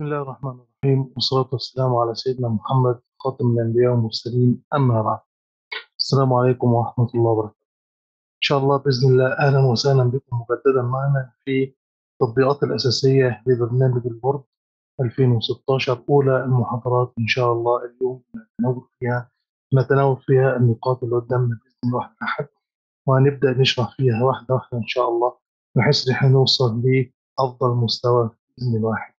بسم الله الرحمن الرحيم والصلاة والسلام على سيدنا محمد خاتم الأنبياء والمرسلين أما بعد السلام عليكم ورحمة الله وبركاته إن شاء الله بإذن الله أهلا وسهلا بكم مجددا معنا في التطبيقات الأساسية لبرنامج البورد 2016 أولى المحاضرات إن شاء الله اليوم نتناول فيها نتناول فيها النقاط اللي قدامنا بإذن الله واحد أحد وهنبدأ نشرح فيها واحدة واحدة إن شاء الله بحيث إن احنا نوصل لأفضل مستوى بإذن الله واحد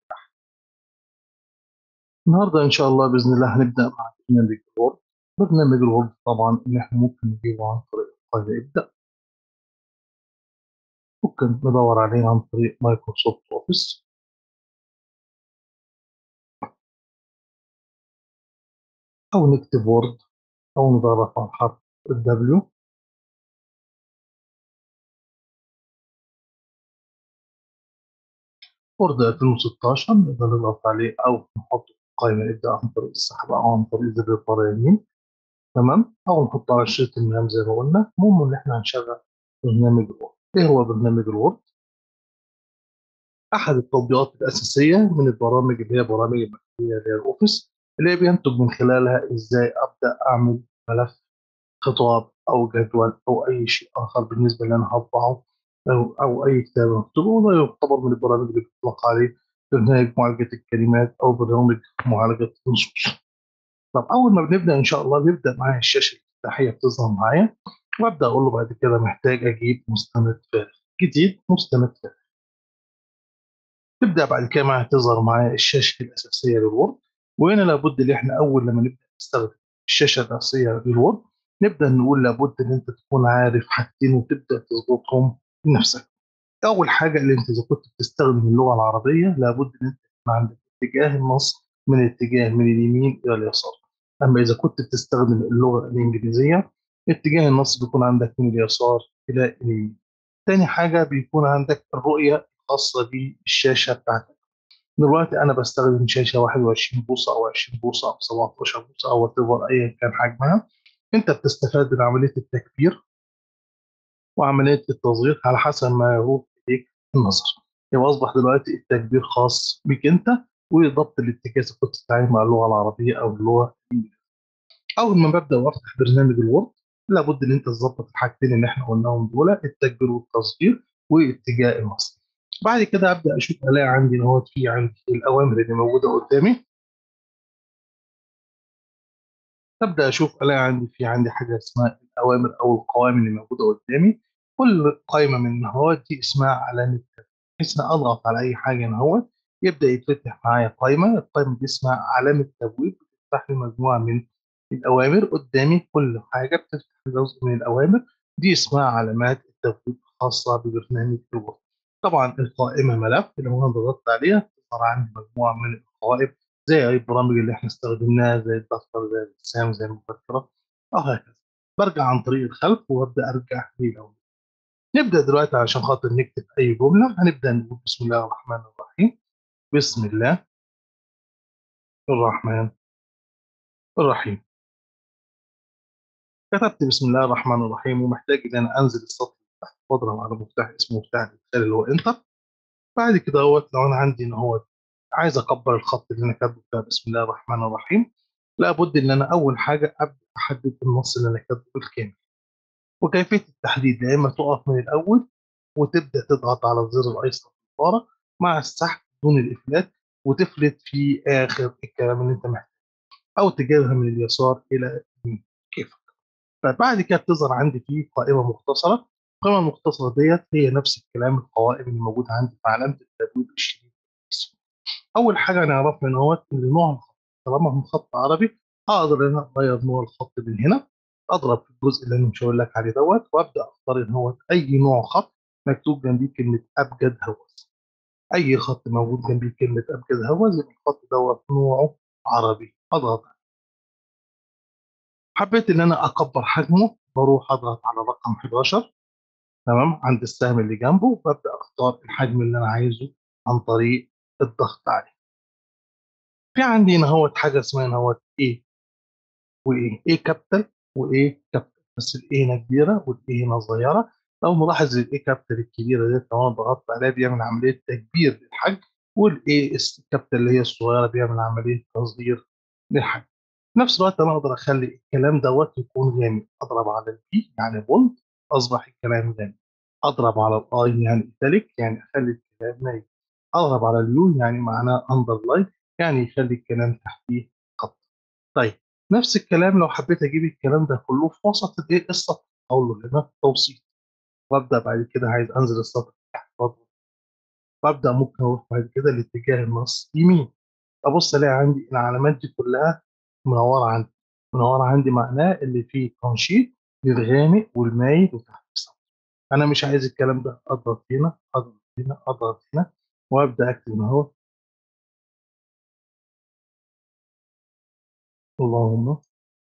النهارده ان شاء الله باذن الله هنبدا مع برنامج الوورد برنامج الوورد طبعا اللي احنا ممكن نجيبه عن طريق قائمه ابدا ممكن ندور عليه عن طريق مايكروسوفت اوفيس او نكتب وورد او نضغط على حرف الدبليو وورد 2016 نقدر نضغط عليه او نحطه في قائمه ابدا عن طريق السحب او عن طريق زر الفار يمين تمام او نحطه على شريط المهام زي ما قلنا المهم ان احنا هنشغل برنامج الوورد ايه هو برنامج الوورد احد التطبيقات الاساسيه من البرامج اللي هي برامج المكتبيه اللي هي الاوفيس اللي هي بينتج من خلالها ازاي ابدا اعمل ملف خطاب او جدول او اي شيء اخر بالنسبه اللي انا هطبعه او او اي كتاب مكتوب وده يعتبر من البرامج اللي بيطلق عليه برنامج معالجه الكلمات او برنامج معالجه النصوص. طب اول ما بنبدا ان شاء الله بيبدا معايا الشاشه الافتتاحيه بتظهر معايا وابدا اقول له بعد كده محتاج اجيب مستند فارغ جديد مستند فارغ. تبدا بعد كده معايا تظهر معايا الشاشه الاساسيه للوورد وهنا لابد ان احنا اول لما نبدا نستخدم الشاشه الاساسيه للوورد نبدا نقول لابد ان انت تكون عارف حاجتين وتبدا تظبطهم بنفسك. اول حاجه اللي انت اذا كنت بتستخدم اللغه العربيه لابد ان انت يكون عندك اتجاه النص من اتجاه من اليمين الى اليسار. اما اذا كنت بتستخدم اللغه الانجليزيه اتجاه النص بيكون عندك من اليسار الى اليمين. تاني حاجه بيكون عندك الرؤيه الخاصه بالشاشه بتاعتك. دلوقتي انا بستخدم شاشه 21 بوصه او 20 بوصه او 17 بوصه او وات ايا كان حجمها. انت بتستفاد من عمليه التكبير وعمليه التصغير على حسب ما يروح اليك النظر. يبقى اصبح دلوقتي التكبير خاص بك انت وضبط الاتجاه اذا كنت تتعامل مع اللغه العربيه او اللغه الانجليزيه. اول ما ببدا وافتح برنامج الوورد لابد ان انت تظبط الحاجتين اللي احنا قلناهم دول التكبير والتصغير واتجاه النص. بعد كده ابدا اشوف الاقي عندي ان هو في عندي الاوامر اللي موجوده قدامي ابدا اشوف الاقي عندي في عندي حاجه اسمها الاوامر او القوائم اللي موجوده قدامي كل قائمه من هو دي اسمها علامه بحيث ان اضغط على اي حاجه هو يبدا يتفتح معايا قائمه القائمه دي اسمها علامه تبويب بتفتح لي مجموعه من الاوامر قدامي كل حاجه بتفتح جزء من الاوامر دي اسمها علامات التبويب الخاصه ببرنامج الوورد طبعا القائمه ملف اللي هو انا ضغطت عليها تظهر عندي مجموعه من القوائم زي اي برامج اللي احنا استخدمناها زي الدفتر زي الرسام زي المذكره وهكذا برجع عن طريق الخلف وابدا ارجع للاول نبدا دلوقتي عشان خاطر نكتب اي جمله هنبدا نقول بسم الله الرحمن الرحيم بسم الله الرحمن الرحيم كتبت بسم الله الرحمن الرحيم ومحتاج ان انا انزل السطر تحت واضغط على مفتاح اسمه مفتاح الادخال اللي هو انتر بعد كده اهوت لو انا عندي ان هو عايز اكبر الخط اللي انا كاتبه بتاع بسم الله الرحمن الرحيم لابد ان انا اول حاجه ابدا احدد النص اللي انا كاتبه بالكامل وكيفيه التحديد يا اما تقف من الاول وتبدا تضغط على الزر الايسر في الفاره مع السحب دون الافلات وتفلت في اخر الكلام اللي انت محتاجه او تجيبها من اليسار الى اليمين كيفك فبعد كده بتظهر عندي في قائمه مختصره القائمه المختصره ديت هي نفس الكلام القوائم اللي موجوده عندي في علامه التبويب الشديد اول حاجه نعرفها ان هو ان نوع الخط طالما هو خط عربي اقدر ان انا اغير نوع الخط من هنا اضرب في الجزء اللي انا مش هقول لك عليه دوت وابدا اختار ان هو اي نوع خط مكتوب جنبيه كلمه ابجد هوس اي خط موجود جنبيه كلمه ابجد هوس يبقى الخط دوت نوعه عربي اضغط حبيت ان انا اكبر حجمه بروح اضغط على رقم 11 تمام عند السهم اللي جنبه وابدا اختار الحجم اللي انا عايزه عن طريق الضغط عليه في عندي هنا هو حاجه اسمها هنا هو ايه وايه ايه كابيتال وايه كابيتال بس الايه هنا كبيره والايه هنا صغيره لو نلاحظ الايه كابيتال الكبيره ديت لو انا ضغطت عليها بيعمل عمليه تكبير للحجم والإيه الكابتن اللي هي الصغيرة بيعمل عملية تصغير للحجم. في نفس الوقت أنا أقدر أخلّي الكلام دوّة يكون غامق، أضرب على الP يعني bold أصبح الكلام غامق، أضرب على الI يعني italic يعني أخلّي الكلام نايم، أضغط على الU يعني معناه underline يعني يخلّي الكلام تحتيه خط. طيب نفس الكلام لو حبيت أجيب الكلام ده كله في وسط الإيه السطر، أقول له هنا توسيط، وأبدأ بعد كده عايز أنزل السطر تحت برضه، وأبدأ ممكن أروح بعد كده لاتجاه النص يمين، أبُص ألاقي عندي العلامات دي كلها منوّرة عندي، منوّرة عندي معناه اللي فيه تنشيط للغامق والمايل وتحت السطر. أنا مش عايز الكلام ده، أضغط هنا، أضغط هنا، أضغط هنا، وأبدأ أكتب هنا أهوّة. اللهم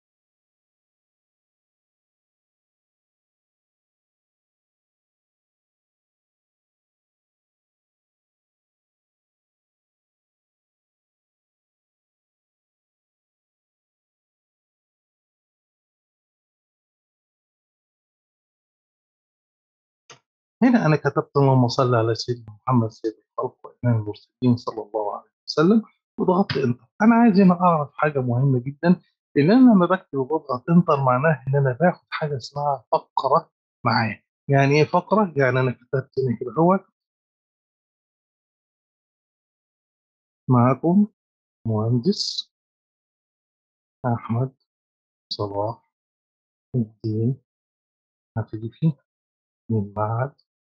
هنا أنا كتبت اللهم صل على سيدنا محمد سيد الخلق وإمام المرسلين صلى الله عليه وسلم وضغطت Enter. أنا عايز هنا أعرف حاجة مهمة جدًا، إن أنا لمّا باكتب وباضغط Enter معناه إن أنا باخد حاجة اسمها فقرة معاه. يعني إيه فقرة؟ يعني أنا كتبت هنا كده أهوّة معاكم مهندس أحمد صلاح الدين عفيفي من معهد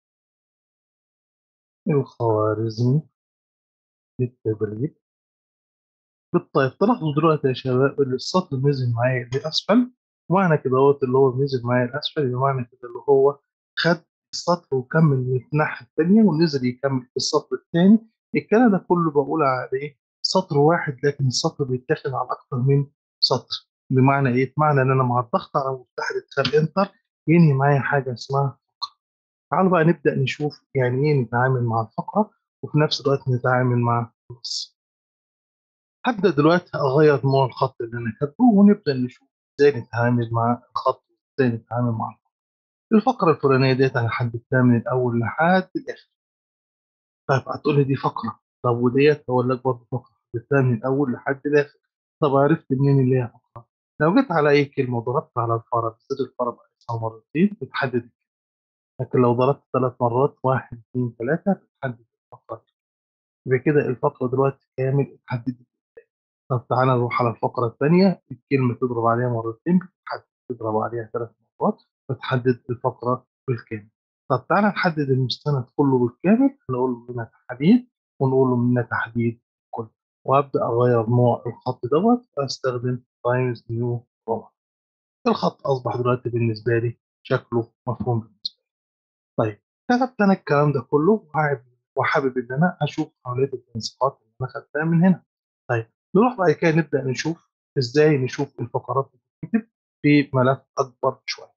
الخوارزمي للتدريب. بالطيب تلاحظوا دلوقتي يا شباب إن السطر نزل معايا لأسفل، ومعنى كده أهوّة اللي هو نزل معايا لأسفل يبقى معنى كده اللي هو خد السطر وكمّل من الناحية التانية ونزل يكمّل في السطر التاني، الكلام ده كله باقول عليه سطر واحد لكن السطر بيتاخد على أكتر من سطر، بمعنى إيه؟ بمعنى إن أنا مع الضغط على مفتاح الإدخال Enter ينهي معايا حاجة اسمها فقرة. تعالوا بقى نبدأ نشوف يعني إيه نتعامل مع الفقرة، وفي نفس الوقت نتعامل مع النص. هابدأ دلوقتي أغيّر نوع الخط اللي أنا كاتبه، ونبدأ نشوف إزاي نتعامل مع الخط، وإزاي نتعامل مع الفقرة. الفقرة الفلانية ديّة أنا حددتها من الأول لحد الآخر. طيب هتقول لي دي فقرة، طب وديّة هاقول لك برضه فقرة، حددتها من الأول لحد الآخر. طب عرفت منين اللي هي فقرة؟ لو جيت على أي كلمة وضربت على الفارة بزر الفارة باقيسها مرتين بتحدد لكن لو ضربت 3 مرات 1، 2، 3 بتحدد الفقرة. يبقى كده الفقرة دلوقتي كامل اتحددت. طب تعالَ نروح على الفقرة التانية، الكلمة تضرب عليها مرتين بتتحدد، تضرب عليها 3 مرات بتحدد الفقرة بالكامل. طب تعالَ نحدد المستند كله بالكامل، نقول له هنا تحديد، ونقول له هنا تحديد كل، وأبدأ أغيّر نوع الخط دوّة وأستخدم times new roman. الخط أصبح دلوقتي بالنسبة لي شكله مفهوم بالنسبة لي. طيب كتبت أنا الكلام ده كله وحابب وحابب إن أنا أشوف عملية التنسيقات اللي أنا خدتها من هنا. طيب نروح بعد كده نبدأ نشوف إزاي نشوف الفقرات بتتكتب في ملف أكبر شوية.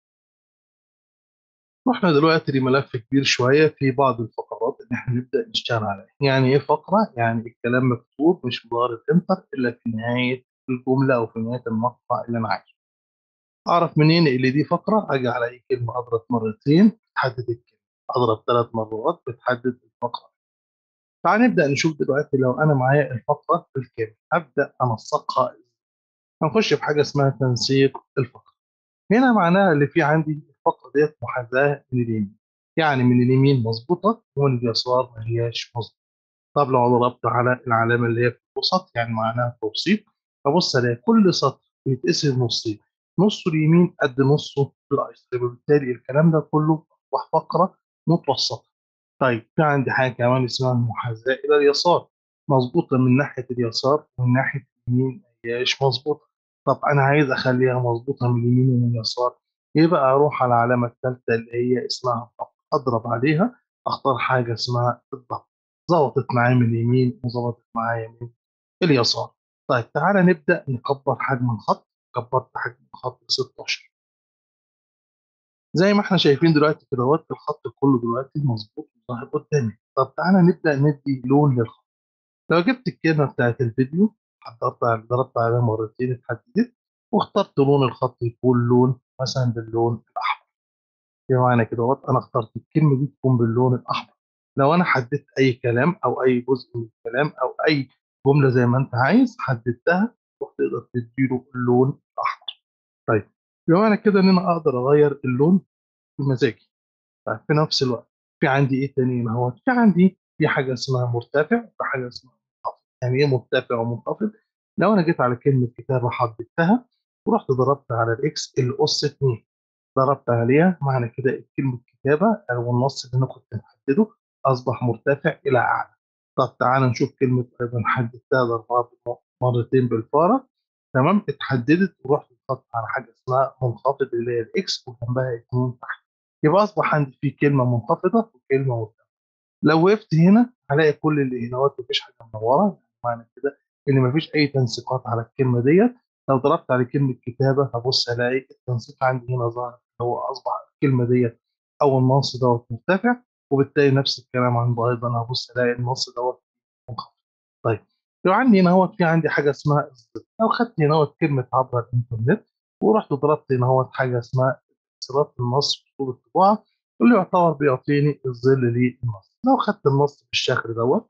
رُحنا دلوقتي لملف كبير شوية فيه بعض الفقرات اللي إحنا نبدأ نشتغل عليها. يعني إيه فقرة؟ يعني الكلام مكتوب مش بضغط Enter إلا في نهاية الجملة أو في نهاية المقطع اللي أنا عايزه. أعرف منين اللي دي فقرة؟ آجي على أي كلمة أضغط مرتين بتحدد الكلمة، أضغط 3 مرات بتحدد الفقرة. تعالَ نبدأ نشوف دلوقتي لو أنا معايا الفقرة بالكامل، هابدأ أنسقها إزاي؟ هنخش في حاجة اسمها تنسيق الفقرة. هنا معناها اللي في عندي الفقرة ديّة محاذاة من اليمين، يعني من اليمين مضبوطة ومن اليسار ما هياش مضبوطة. طب لو ضربت على العلامة اللي هي في الوسط يعني معناها توسيط، هابُص ألاقي كل سطر بيتقسم نُصّين، نُصّه اليمين قد نُصّه الأيسر، يبقى بالتالي الكلام ده كله أصبح فقرة متوسطة. طيب في عندي حاجة كمان اسمها المحاذاة إلى اليسار، مضبوطة من ناحية اليسار ومن ناحية اليمين ما هياش مضبوطة. طب أنا عايز أخلّيها مضبوطة من اليمين ومن اليسار، يبقى أروح على العلامة التالتة اللي هي اسمها الضغط، أضرب عليها أختار حاجة اسمها الضغط. ضبطت معايا من اليمين وضبطت معايا من اليسار. طيب تعالَ نبدأ نكبّر حجم الخط، كبّرت حجم الخط ل16. زي ما إحنا شايفين دلوقتي كدهوّة الخط كله دلوقتي مضبوط وظاهر قدّامي. طب تعالَ نبدأ ندّي لون للخط. لو جبت الكلمة بتاعة الفيديو حضرت ضربت عليها مرتين اتحددت، واخترت لون الخط يكون لون مثلًا باللون الأحمر. بمعنى كدهوّة أنا اخترت الكلمة دي تكون باللون الأحمر. لو أنا حددت أي كلام أو أي جزء من الكلام أو أي جملة زي ما أنت عايز حددتها وتقدر تدّي له اللون الأحمر. طيب بمعنى كده إن أنا أقدر أغيّر اللون بمزاجي. طيب في نفس الوقت في عندي إيه تاني هنا أهوّة، في عندي في حاجة اسمها مرتفع وفي حاجة اسمها منخفض. يعني إيه مرتفع ومنخفض؟ لو أنا جيت على كلمة كتابة حددتها ورُحت ضربت على الX اللي أُس 2 ضربت عليها معنى كده كلمة كتابة أو النص اللي أنا كنت محدده أصبح مرتفع إلى أعلى. طب تعالَ نشوف كلمة أيضًا حددتها ضربتها مرتين بالفارة تمام، اتحددت ورُحت ضغطت على حاجة اسمها منخفض اللي هي الX وجنبها 2 تحت. يبقى أصبح عندي في كلمة منخفضة وكلمة مرتفعة. لو وقفت هنا هالاقي كل اللي هنا أهوّة ما فيش حاجة منوّرة، معنى كده إن ما فيش أي تنسيقات على الكلمة ديّة. لو ضربت على كلمة كتابة هابُص ألاقي التنسيق عندي هنا ظهر اللي هو أصبح الكلمة ديّة أو النص دوّة مرتفع وبالتالي نفس الكلام عنده أيضًا هابُص ألاقي النص دوّة منخفض. طيب لو عندي هنا أهوّة في عندي حاجة اسمها الظل، لو خدت هنا أهوّة كلمة عبر الإنترنت ورُحت ضربت هنا أهوّة حاجة اسمها اتصالات النص وأسلوب الطباعة اللي يعتبر بيعطيني الظل للنص. لو خدت النص بالشكل دوّة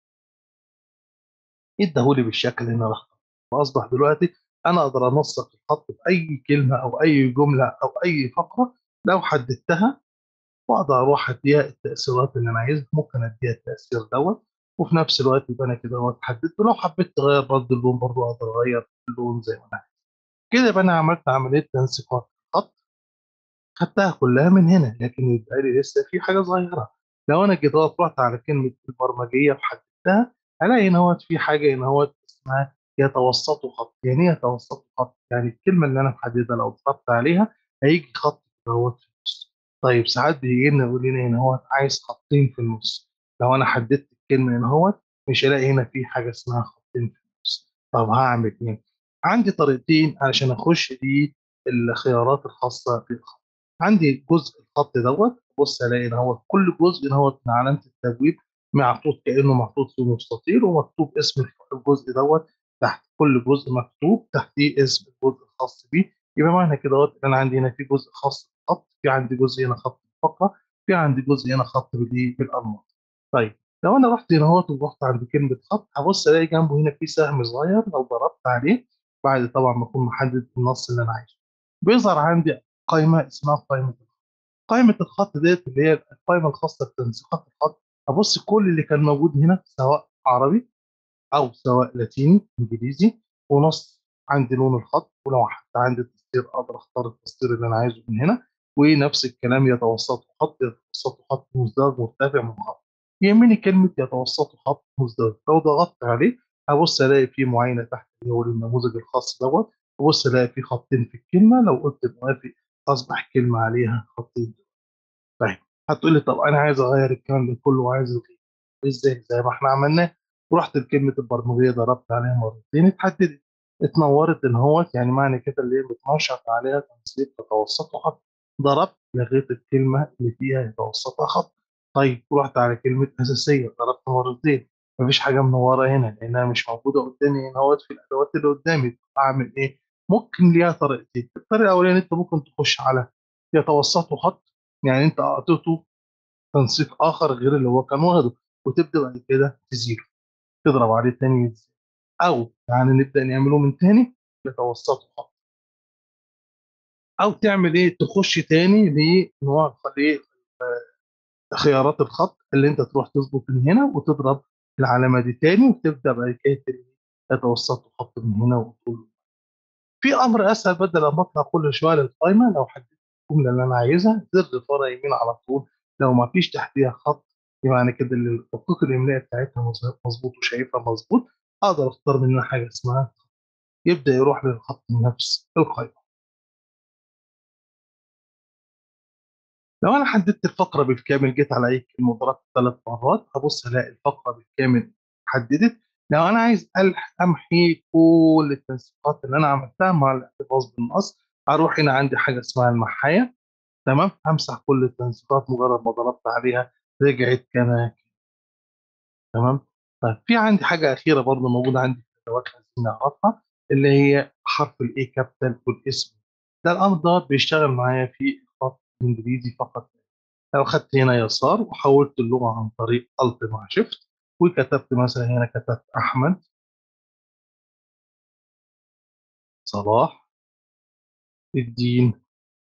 ادّاه لي بالشكل هنا الأخضر، فأصبح دلوقتي أنا أقدر أنسّق الخط بأي كلمة أو أي جملة أو أي فقرة لو حددتها وأقدر أروح أدّيها التأثيرات اللي أنا عايزها، ممكن أدّيها التأثير دوّة وفي نفس الوقت يبقى أنا كده أهوّة حددت ولو حبيت تغيّر برضه اللون برضه أقدر أغيّر اللون زي ما أنا عايز. كده يبقى أنا عملت عملية تنسيقات خط خدتها كلّها من هنا، لكن يبقى لي لسه في حاجة صغيّرة، لو أنا جيت أهوّة رُحت على كلمة البرمجية وحددتها هالاقي هنا أهوّة في حاجة هنا أهوّة اسمها يتوسطوا خط، يعني إيه يتوسطوا خط؟ يعني الكلمة اللي أنا محددها لو ضغطت عليها هييجي خط كده أهوّة في النُص. طيب ساعات بييجي لنا يقول لنا هنا أهوّة عايز خطين في النُص، لو أنا حددت الكلمة هنا أهوّة مش هالاقي هنا في حاجة اسمها خطين في النُص. طب هاعمل إيه؟ عندي طريقتين علشان أخش بيه الخيارات الخاصة بالخط. عندي جزء الخط دوّة أبُص ألاقي هنا أهوّة كل جزء هنا أهوّة من علامة التبويب محطوط كإنه محطوط في مستطيل ومكتوب اسم الخ الجزء دوّة تحت، كل جزء مكتوب تحتيه اسم الجزء الخاص بيه، يبقى معنى كده أهوّة إن أنا عندي هنا في جزء خاص بالخط، في عندي جزء هنا خط بالفقرة، في عندي جزء هنا خط بالإيه، بالأنماط. طيب لو أنا رُحت هنا أهوّة ورُحت عند كلمة خط هابُص ألاقي جنبه هنا في سهم صغير لو ضربت عليه بعد طبعًا ما أكون محدد النص اللي أنا عايزه، بيظهر عندي قايمة اسمها قائمة الخط. قائمة الخط ديّة اللي هي القايمة الخاصة بتنسيقات الخط، هابُص كل اللي كان موجود هنا سواء عربي أو سواء لاتيني، إنجليزي ونص عندي لون الخط ولو حتى عندي تسطير أقدر أختار التسطير اللي أنا عايزه من هنا ونفس الكلام يتوسطوا خط، يتوسطوا خط مزدوج مرتفع منخفض. يهمني كلمة يتوسطوا خط مزدوج، لو ضغطت عليه هابُص ألاقي في معاينة تحت اللي هو النموذج الخاص دوّة، أبُص ألاقي في خطين في الكلمة لو قُلت موافق أصبح الكلمة عليها خطين. طيب هتقول لي طب أنا عايز أغيّر الكلام ده كلّه وعايز ألغيه، إزاي؟ زي ما إحنا عملناه، رُحت لكلمة البرمجية ضربت عليها مرتين اتحددت، اتنوّرت إن هوّة يعني معنى كده اللي هي بتنشّط عليها تنسيق يتوسطوا خط، ضربت لغيت الكلمة اللي فيها يتوسطها خط، طيب رُحت على كلمة أساسية ضربت مرتين، ما فيش حاجة منوّرة هنا لإنها مش موجودة قدّامي هنا أهوّة في الأدوات اللي قدّامي، أعمل إيه؟ ممكن ليها طريقتين، الطريقة الأولانية أنت ممكن تخش على يتوسطوا خط يعني أنت أعطيته تنسيق آخر غير اللي هو كان واخده، وتبدأ بعد كده تزيله، تضرب عليه تاني يتزال، أو يعني نبدأ نعمله من تاني يتوسطوا خط. أو تعمل إيه، تخش تاني لنوع الخ إيه، آآ خيارات الخط اللي أنت تروح تضبط من هنا وتضرب العلامة دي تاني وتبدأ بعد كده ت يتوسطوا خط من هنا وتقول في أمر أسهل بدل أمّا أطلع كل شوية للقايمة لو حددت الجملة اللي أنا عايزها زر فارة يمين على طول، لو ما فيش تحتيها خط معنى كده إن الخطوط الإملائية بتاعتها مض مضبوط وشايفها مضبوط، أقدر أختار منها حاجة اسمها يبدأ يروح للخط نفس القايمة. لو أنا حددت الفقرة بالكامل جيت على أي كلمة وضربت 3 مرات هابُص ألاقي الفقرة بالكامل اتحددت، لو أنا عايز ألح أمحي كل التنسيقات اللي أنا عملتها مع الاحتفاظ بالنص، هاروح هنا عندي حاجة اسمها المحايا تمام، هامسح كل التنسيقات مجرد ما ضغطت عليها رجعت كما تمام، طيب في عندي حاجة أخيرة برضه موجودة عندي في الأدوات عايزين نعرفها اللي هي حرف الA capital والاسم، ده الأمر دوّة بيشتغل معايا في الخط الإنجليزي فقط. لو خدت هنا يسار وحولت اللغة عن طريق Alt مع Shift وكتبت مثلا هنا كتبت أحمد صلاح الدين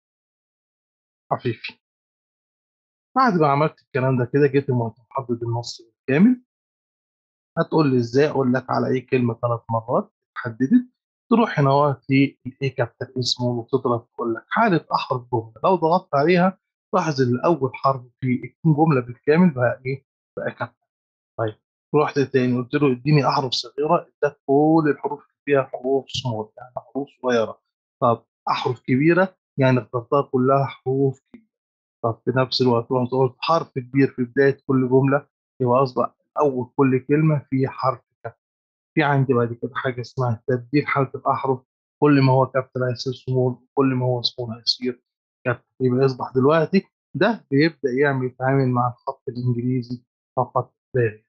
عفيفي بعد ما عملت الكلام ده كده جيت محدد النص بالكامل هتقول لي ازاي اقول لك على اي كلمه ثلاث مرات اتحددت تروح هنا اهوت للاي كابيتال اسمه وتضغط تقول لك حاله احرف جمله لو ضغطت عليها لاحظ ان اول حرف في الجمله بالكامل بقى ايه؟ بقى كابيتال طيب رحت تاني قلت له اديني احرف صغيره اداك كل الحروف اللي فيها حروف سمول يعني حروف صغيره طب احرف كبيره يعني اخترتها كلها حروف كبيره طب في نفس الوقت رحت قلت حرف كبير في بدايه كل جمله يبقى اصبح اول كل كلمه في حرف كابيتال في عندي بعد كده حاجه اسمها تبديل حاله الاحرف كل ما هو كابيتال هيصير سمول كل ما هو سمول هيصير كابيتال يبقى يصبح دلوقتي ده بيبدا يعمل يتعامل مع الخط الانجليزي فقط لا غير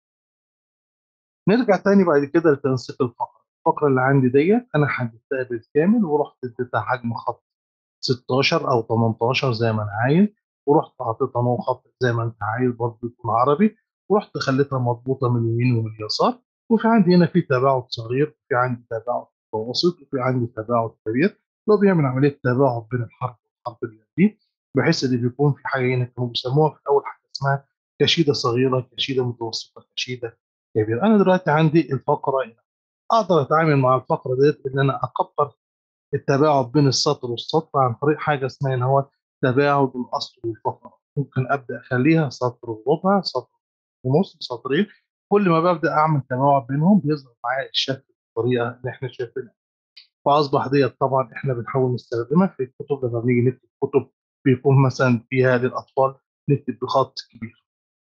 نرجع تاني بعد كده لتنسيق الفقره الفقره اللي عندي ديت انا حددتها بالكامل ورحت اديتها حجم خط 16 او 18 زي ما انا عايز ورحت حطيتها نوع خط زي ما انت عايز برضه يكون عربي ورحت خليتها مضبوطه من اليمين ومن اليسار وفي عندي هنا في تباعد صغير وفي عندي تباعد متوسط وفي عندي تباعد كبير اللي هو بيعمل عمليه تباعد بين الحرف والحرف اللي قبليه بحيث ان بيكون في حاجه هنا كانوا بيسموها في الاول حاجه اسمها كشيده صغيره كشيده متوسطه كشيده كبيره انا دلوقتي عندي الفقره هنا اقدر اتعامل مع الفقره ديت ان انا اكبر التباعد بين السطر والسطر عن طريق حاجه اسمها ان هو تباعد الاصل والفقره ممكن ابدا اخليها سطر وربع سطر ونص سطرين كل ما ببدا اعمل تباعد بينهم بيظهر معايا الشكل بالطريقه اللي احنا شايفينها فاصبح ديت طبعا احنا بنحاول نستخدمها في الكتب لما بنيجي نكتب كتب بيكون مثلا فيها للاطفال نكتب بخط كبير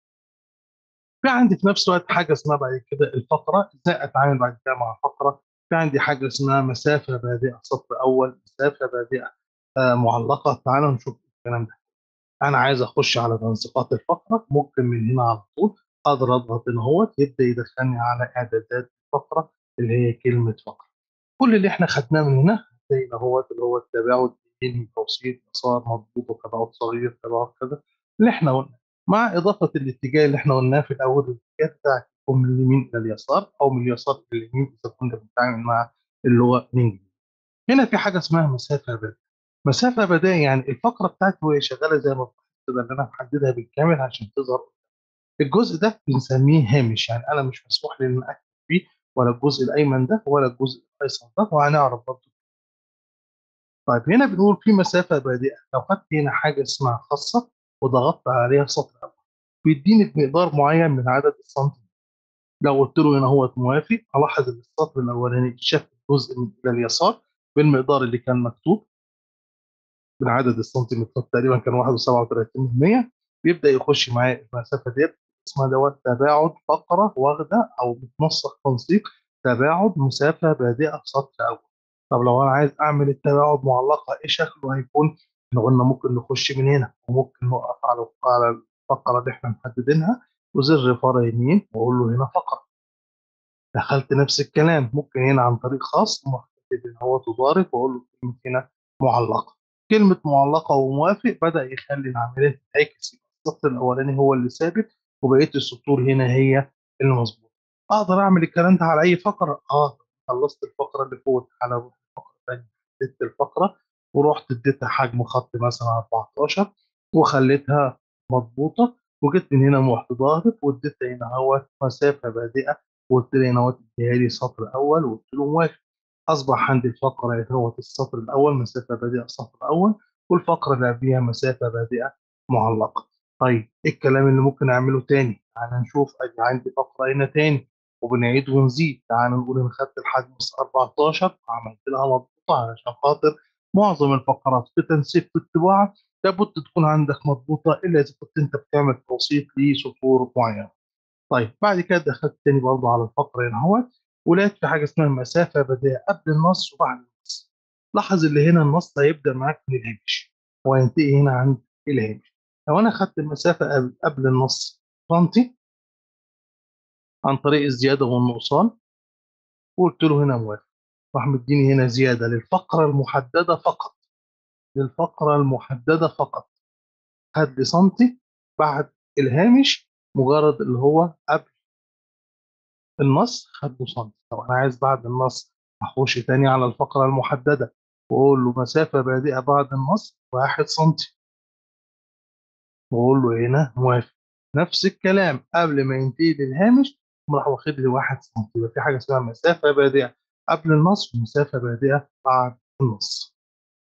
في عندي في نفس الوقت حاجه اسمها بعد كده الفقره ازاي اتعامل بعد كده مع الفقره في عندي حاجه اسمها مسافه بادئه سطر اول مسافه بادئه آه معلقه تعالوا نشوف الكلام ده انا عايز اخش على تنسيقات الفقره ممكن من هنا على طول اقدر اضغط ان هو يبدا يدخلني على اعدادات الفقره اللي هي كلمه فقره كل اللي احنا خدناه من هنا زي ما هو اللي هو التباعد بين توسيط مسار مضبوط وتباعد صغير تباعد كذا اللي احنا قلنا مع اضافه الاتجاه اللي احنا قلناه في الاول الاتجاه بتاعك يكون من اليمين الى اليسار او من اليسار الى اليمين اذا كنا بنتعامل مع اللغه الانجليزيه. هنا في حاجه اسمها مسافه بادئه. مسافه بادئه يعني الفقره بتاعتي وهي شغاله زي ما كده اللي انا محددها بالكامل عشان تظهر الجزء ده بنسميه هامش يعني انا مش مسموح لي ان اكتب فيه ولا الجزء الايمن ده ولا الجزء الايسر ده وهنعرف برضه طيب هنا بنقول في مسافه بادئه لو خدت هنا حاجه اسمها خاصه وضغطت عليها سطر اول بيديني بمقدار معين من عدد السنتيمتر لو قلت له هنا هو موافق هلاحظ ان السطر الاولاني شاف جزء من الى اليسار بالمقدار اللي كان مكتوب من عدد السنتيمترات تقريبا كان 1.37% بيبدا يخش معايا المسافه ديت اسمها دوت تباعد فقره واخده او بتنسق تنسيق تباعد مسافه بادئه سطر اول طب لو انا عايز اعمل التباعد معلقه ايه شكله هيكون؟ احنا قلنا ممكن نخش من هنا وممكن نقف على على الفقره اللي احنا محددينها وزر فرع يمين واقول له هنا فقره دخلت نفس الكلام ممكن هنا عن طريق خاص محدد ان هو تضارب واقول له كلمه هنا معلقه كلمه معلقه وموافق بدا يخلي العمليه تتعكس السطر الاولاني هو اللي ثابت وبقيه السطور هنا هي اللي مظبوطه اقدر اعمل الكلام ده على اي فقره اه خلصت الفقره اللي فوق على الفقره الثانيه اديت الفقره ورحت اديتها حجم خط مثلا 14 وخليتها مضبوطه وجيت من هنا رحت ضاغط واديت هنا اهوت مسافه بادئه وقلت له هنا اهوت اديها لي سطر اول وقلت له موافق اصبح عندي الفقره اهوت السطر الاول مسافه بادئه سطر اول والفقره اللي قبليها مسافه بادئه معلقه طيب ايه الكلام اللي ممكن اعمله تاني تعال نشوف ادي عندي فقره هنا تاني وبنعيد ونزيد تعال نقول انا خدت الحجم 14 وعملت لها مضبوطه علشان خاطر معظم الفقرات في تنسيق في الطباعه لابد تكون عندك مضبوطه الا اذا كنت انت بتعمل توسيط لسطور معينه. طيب بعد كده دخلت تاني برضه على الفقره هنا اهوت ولقيت في حاجه اسمها مسافه بادئه قبل النص وبعد النص. لاحظ اللي هنا النص هيبدا معاك من الهامش وهينتهي هنا عند الهامش. لو انا خدت المسافه قبل, قبل النص سنتي عن طريق الزياده والنقصان وقلت له هنا موافق راح مديني هنا زياده للفقره المحدده فقط للفقره المحدده فقط خد لي سنتي بعد الهامش مجرد اللي هو قبل النص خد له سنتي طب انا عايز بعد النص اخش تاني على الفقره المحدده واقول له مسافه بادئه بعد النص 1 سنتي واقول له هنا موافق نفس الكلام قبل ما ينتهي للهامش راح واخد لي 1 سم يبقى في حاجه اسمها مسافه بادئه قبل النص ومسافه بادئه بعد النص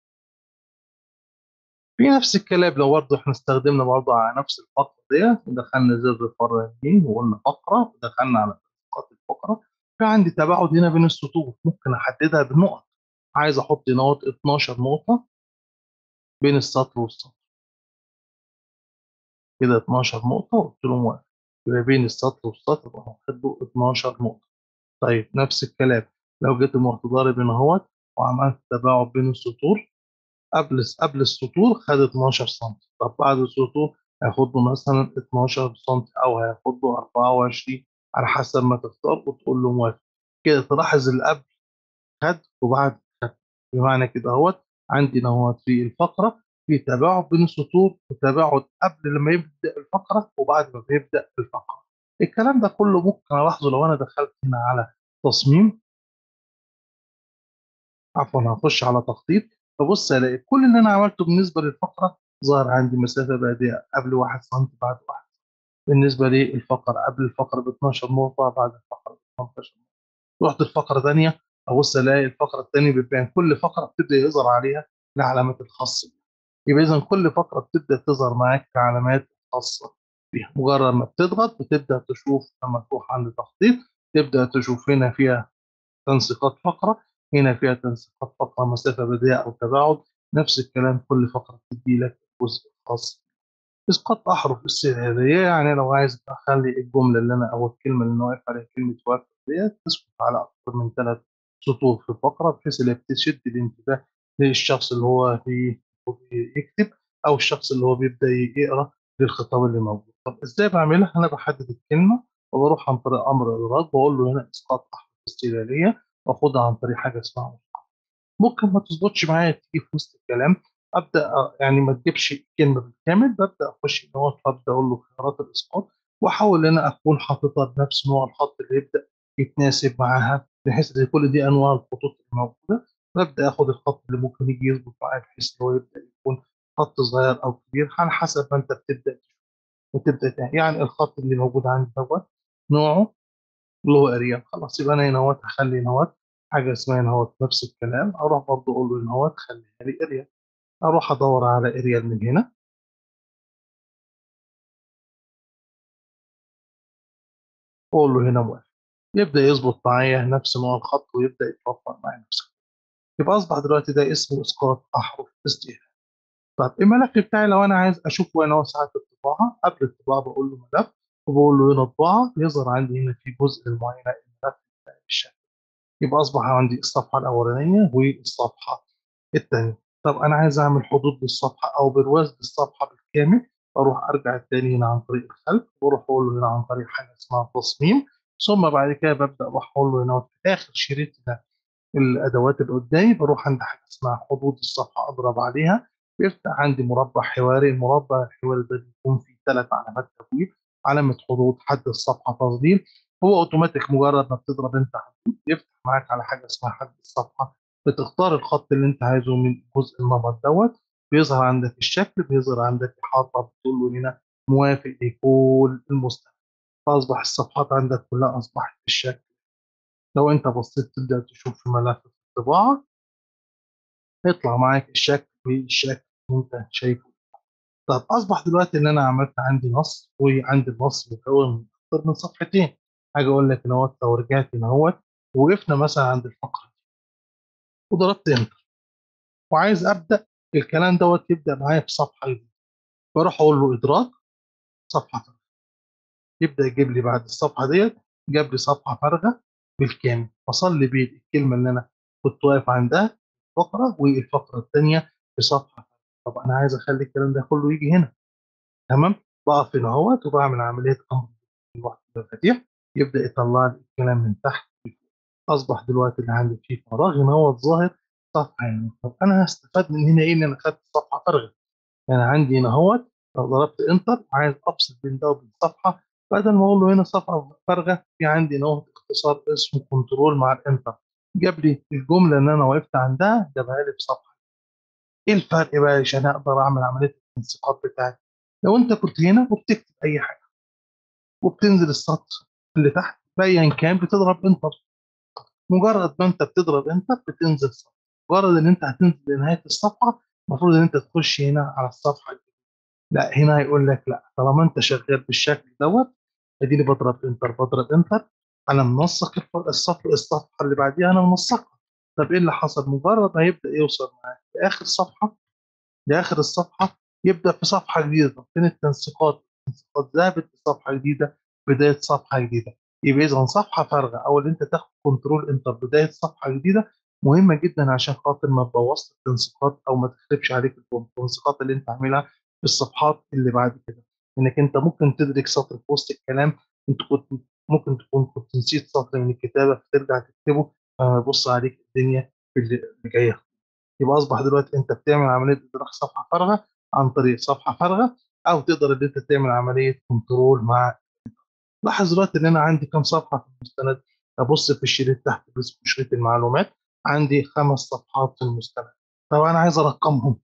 في نفس الكلام لو برضه احنا استخدمنا برضه على نفس الفقره ديت ودخلنا زر فرع يمين وقلنا فقره ودخلنا على نقاط الفقره في عندي تباعد هنا بين السطور ممكن احددها بالنقط عايز احط نقط 12 نقطه بين السطر والسطر كده 12 نقطه قلت له موافق يبقى بين السطر والسطر واخد له 12 نقطه طيب نفس الكلام لو جيت رحت ضارب هنا اهوت وعملت تباعد بين السطور قبل قبل السطور خد 12 سم طب بعد السطور هياخد له مثلا 12 سم او هياخد له 24 على حسب ما تختار وتقول له موافق كده تلاحظ اللي قبل خد وبعد خد بمعنى كده اهوت عندي اهوت في الفقره في تباعد بين السطور وتباعد قبل لما يبدا الفقره وبعد ما بيبدا الفقره الكلام ده كله ممكن الاحظه لو انا دخلت هنا على تصميم عفوا هخش على تخطيط فبص الاقي كل اللي انا عملته بالنسبه للفقره ظهر عندي مسافه بادئه قبل 1 سم بعد 1 بالنسبه للفقره قبل الفقره ب 12 نقطه بعد الفقره ب 18 نقطه رحت الفقره ثانيه ابص الاقي الفقره الثانيه بتبان كل فقره بتبدا يظهر عليها العلامات الخاصه يبقى اذا كل فقره بتبدا تظهر معاك علامات خاصه بيها مجرد ما بتضغط بتبدا تشوف لما تروح عند تخطيط تبدا تشوف هنا فيها تنسيقات فقره هنا فيها تنسيقات فقره مسافه بديهه او تباعد نفس الكلام كل فقره بتدي لك جزء خاص اسقاط احرف استعاريه يعني لو عايز اخلي الجمله اللي انا او الكلمه اللي انا واقف عليها كلمه واقف ديت تسقط على اكثر من ثلاث سطور في الفقره بحيث انها بتشد الانتباه للشخص اللي هو بيكتب او الشخص اللي هو بيبدا يقرا للخطاب اللي موجود طب ازاي بعملها انا بحدد الكلمه وبروح عن طريق امر الادراج بقول له هنا اسقاط احرف استعاريه واخدها عن طريق حاجه اسمها ممكن ما تظبطش معايا تيجي في وسط الكلام ابدا يعني ما تجيبش الكلمه بالكامل ببدا اخش ان هو ابدا اقول له خيارات الاسقاط واحاول ان انا اكون حاططها بنفس نوع الخط اللي يبدا يتناسب معاها بحيث ان كل دي انواع الخطوط الموجوده ببدا اخد الخط اللي ممكن يجي يظبط معايا بحيث ان هو يبدا يكون خط صغير او كبير على حسب ما انت بتبدا بتبدا يعني الخط اللي موجود عندي دوت نوعه اللي هو اريال خلاص يبقى انا هنا اهوت هخلي هنا اهوت حاجه اسمها هنا اهوت نفس الكلام اروح برضه اقول له هنا اهوت خليها لي اريال اروح ادور على اريال من هنا واقول له هنا موافق يبدا يظبط معايا نفس نوع الخط ويبدا يتوفر معايا نفس يبقى اصبح دلوقتي ده اسمه اسقاط احرف استئناف طب الملف بتاعي لو انا عايز اشوفه هنا هو ساعه الطباعه قبل الطباعه بقول له ملف وبقول له هنا طباعه يظهر عندي هنا في جزء معين الملف بتاعي بالشكل يبقى اصبح عندي الصفحه الاولانيه والصفحه الثانيه طب انا عايز اعمل حدود للصفحه او برواز للصفحه بالكامل اروح ارجع تاني هنا عن طريق الخلف واروح اقول له هنا عن طريق حاجه اسمها تصميم ثم بعد كده ببدا اروح اقول له هنا في اخر شريط ده الادوات اللي قدامي بروح عند حاجه اسمها حدود الصفحه اضرب عليها بيفتح عندي مربع حواري المربع الحواري ده بيكون فيه ثلاث علامات تبويب علامه حدود حد الصفحه تظليل هو اوتوماتيك مجرد ما بتضرب انت حدود يفتح معاك على حاجه اسمها حد الصفحه بتختار الخط اللي انت عايزه من جزء النمط دوت بيظهر عندك الشكل بيظهر عندك احاطه بتقول له هنا موافق لكل المستند فاصبح الصفحات عندك كلها اصبحت بالشكل لو انت بصيت تبدا تشوف في ملف الطباعه هيطلع معاك الشكل بالشكل اللي انت شايفه طب اصبح دلوقتي ان انا عملت عندي نص وعندي النص مكون من اكثر من صفحتين حاجه اقول لك ان هو لو رجعت هنا اهوت وقفنا مثلا عند الفقره وضربت انتر وعايز ابدا الكلام دوت يبدا معايا في صفحه جديده بروح اقول له ادراك صفحه فارغه يبدا يجيب لي بعد الصفحه ديت جاب لي صفحه فارغه بالكامل فصل لي بيه الكلمه اللي انا كنت واقف عندها فقره والفقره الثانيه في صفحه طب انا عايز اخلي الكلام ده كله يجي هنا تمام بقف هنا اهوت وبعمل عمليه امر لوحده المفاتيح يبدا يطلع لي الكلام من تحت اصبح دلوقتي اللي عندي فيه فراغ هنا هو الظاهر صفحه هنا طب انا هستفاد من هنا ايه ان انا خدت صفحه فارغه يعني عندي هنا اهوت لو ضربت انتر عايز افصل بين ده وبين صفحه بدل ما اقول له هنا صفحه فارغه في عندي نوع اختصار اسمه كنترول مع الانتر جاب لي الجمله اللي انا وقفت عندها جابها لي في صفحه ايه الفرق بقى عشان اقدر اعمل عمليه الانسقاط بتاعتي لو انت كنت هنا وبتكتب اي حاجه وبتنزل السطر اللي تحت بايا كان بتضرب انتر مجرد ما انت بتضرب انتر بتنزل سطر مجرد ان انت هتنزل لنهايه الصفحه المفروض ان انت تخش هنا على الصفحه دي. لا هنا هيقول لك لا طالما انت شغال بالشكل دوت اديني بضرب انتر بضرب انتر انا منسق الصفحه الصفحه اللي بعديها انا منسقها طب ايه اللي حصل مجرد ما يبدا يوصل معاك لاخر صفحه لاخر الصفحه يبدا في صفحه جديده طب فين التنسيقات التنسيقات ذهبت لصفحه جديده بدايه صفحه جديده يبقى اذا صفحه فارغه او ان انت تاخد كنترول انتر بدايه صفحه جديده مهمه جدا عشان خاطر ما تبوظش التنسيقات او ما تخربش عليك التنسيقات اللي انت عاملها في الصفحات اللي بعد كده انك انت ممكن تدرك سطر في وسط الكلام انت كنت ممكن تكون كنت نسيت سطر من الكتابه فترجع تكتبه فبص عليك الدنيا اللي جايه يبقى اصبح دلوقتي انت بتعمل عمليه ادراك صفحه فارغه عن طريق صفحه فارغه او تقدر ان انت تعمل عمليه كنترول مع لاحظ دلوقتي ان انا عندي كم صفحه في المستند ابص في الشريط تحت اسمه شريط المعلومات عندي خمس صفحات في المستند طب انا عايز ارقمهم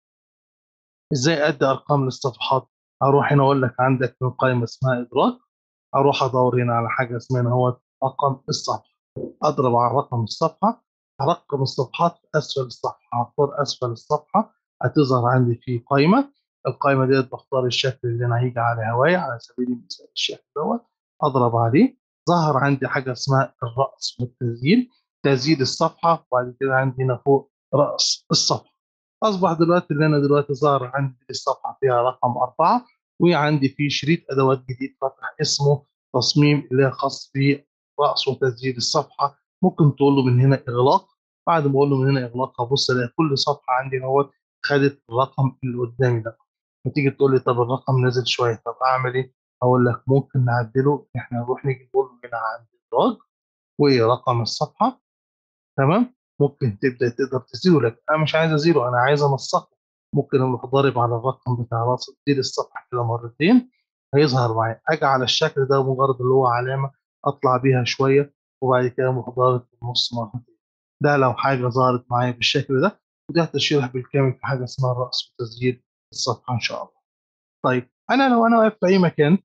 ازاي ادي ارقام للصفحات اروح هنا اقول لك عندك من قائمه اسمها ادراك اروح ادور هنا على حاجه اسمها هو رقم الصفحه اضرب على رقم الصفحه هرقم الصفحات في اسفل الصفحه هختار اسفل الصفحه هتظهر عندي في قائمه القائمه ديت بختار الشكل اللي انا هيجي على هوايه على سبيل المثال الشكل دوت اضرب عليه ظهر عندي حاجه اسمها الراس والتسجيل تسجيل الصفحه وبعد كده عندي هنا فوق راس الصفحه اصبح دلوقتي اللي انا دلوقتي ظهر عندي الصفحه فيها رقم اربعه وعندي في شريط ادوات جديد فتح اسمه تصميم اللي هي خاص براس وتسجيل الصفحه ممكن تقول له من هنا اغلاق بعد ما اقول له من هنا اغلاق هبص الاقي كل صفحه عندي اهوت خدت الرقم اللي قدامي ده فتيجي تقول لي طب الرقم نزل شويه طب اعمل ايه؟ اقول لك ممكن نعدله احنا نروح نيجي نقول له هنا عند الدرج ورقم الصفحه تمام ممكن تبدا تقدر تزيره لك انا مش عايز ازيره انا عايز انسقه ممكن اروح ضارب على الرقم بتاع راس تدير الصفحه كده مرتين هيظهر معايا اجي على الشكل ده مجرد اللي هو علامه اطلع بيها شويه وبعد كده اروح ضارب في النص مرتين ده لو حاجه ظهرت معايا بالشكل ده وده تشريح بالكامل في حاجه اسمها الراس وتسجيل الصفحه ان شاء الله طيب انا لو انا واقف في اي مكان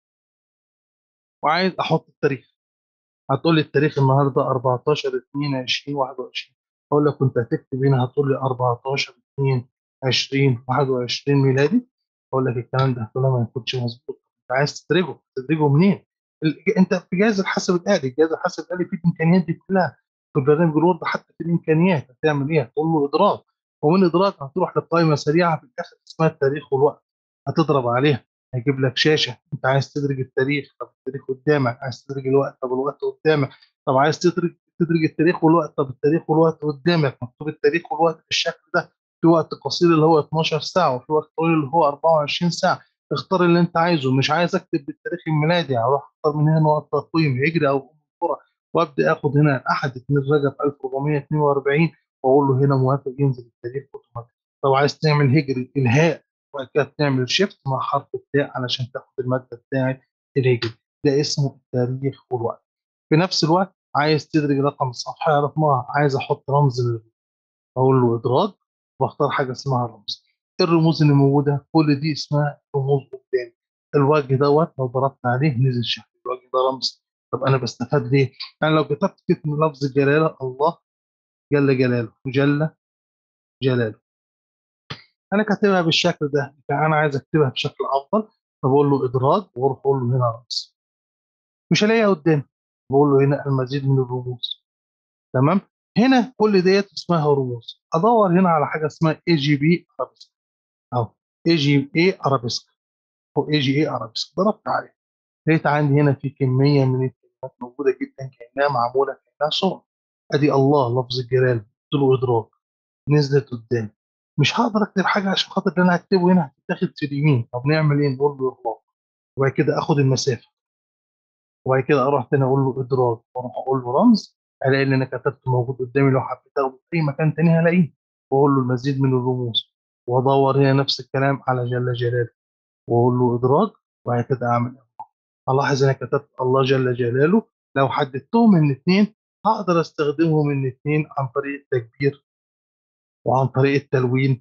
وعايز احط التاريخ هتقول لي التاريخ النهارده 14 2 20 21 اقول لك كنت هتكتب هنا هتقول لي 14 2 20 21 ميلادي اقول لك الكلام ده كله ما يكونش مظبوط انت عايز تدرجه تدرجه منين؟ انت في جهاز الحاسب الالي جهاز الحاسب الالي فيه الامكانيات دي كلها في برنامج الوورد حتى في الامكانيات هتعمل ايه؟ هتقول له ادراك ومن ادراك هتروح لقائمه سريعه في الاخر اسمها التاريخ والوقت هتضرب عليها هيجيب لك شاشه انت عايز تدرج التاريخ طب التاريخ قدامك عايز تدرج الوقت طب الوقت قدامك طب عايز تدرج تدرج التاريخ والوقت طب التاريخ والوقت قدامك مكتوب التاريخ والوقت بالشكل ده في وقت قصير اللي هو 12 ساعه وفي وقت طويل اللي هو 24 ساعه اختار اللي انت عايزه مش عايز اكتب بالتاريخ الميلادي هروح اختار من هنا وقت تقويم هجري او القرى وابدا اخد هنا الاحد 2 رجب 1442 واقول له هنا موافق ينزل التاريخ اوتوماتيك طب عايز تعمل هجري الهاء وبعد كده تعمل شيفت مع حرف التاء علشان تاخد الماده بتاعت الهجري ده اسمه التاريخ والوقت في نفس الوقت عايز تدرج رقم الصفحه رقمها عايز احط رمز اقول له ادراج واختار حاجه اسمها رمز الرموز اللي موجوده كل دي اسمها رموز قدامي الوجه دوت لو ضربت عليه نزل شكل الوجه ده رمز طب انا بستفاد ليه؟ انا لو كتبت كلمه لفظ الجلاله الله جل جلاله جل جلاله انا كاتبها بالشكل ده فانا عايز اكتبها بشكل افضل فبقول له ادراج واروح اقول له هنا رمز مش هلاقيها قدامي بقول له هنا المزيد من الرموز تمام هنا كل ديت اسمها رموز ادور هنا على حاجه اسمها اي جي بي ارابيسك او اي جي اي ارابيسك او اي جي اي ارابيسك ضربت عليه لقيت عندي هنا في كميه من الكلمات موجوده جدا كانها معموله كانها صور ادي الله لفظ الجلال قلت له ادراك نزلت قدامي مش هقدر اكتب حاجه عشان خاطر اللي انا هكتبه هنا هتتاخد في اليمين طب نعمل ايه نقول له اغلاق وبعد كده اخد المسافه وبعد كده اروح تاني اقول له ادراج واروح اقول له رمز الاقي اللي انا كتبته موجود قدامي لو حبيت اخده في اي مكان تاني هلاقيه واقول له المزيد من الرموز وادور هنا نفس الكلام على جل جلاله وأقول له إدراج وبعد كده أعمل إضغام. ألاحظ أنا كتبت الله جل جلاله لو حددتهم من 2 هاقدر أستخدمهم من 2 عن طريق التكبير وعن طريق التلوين.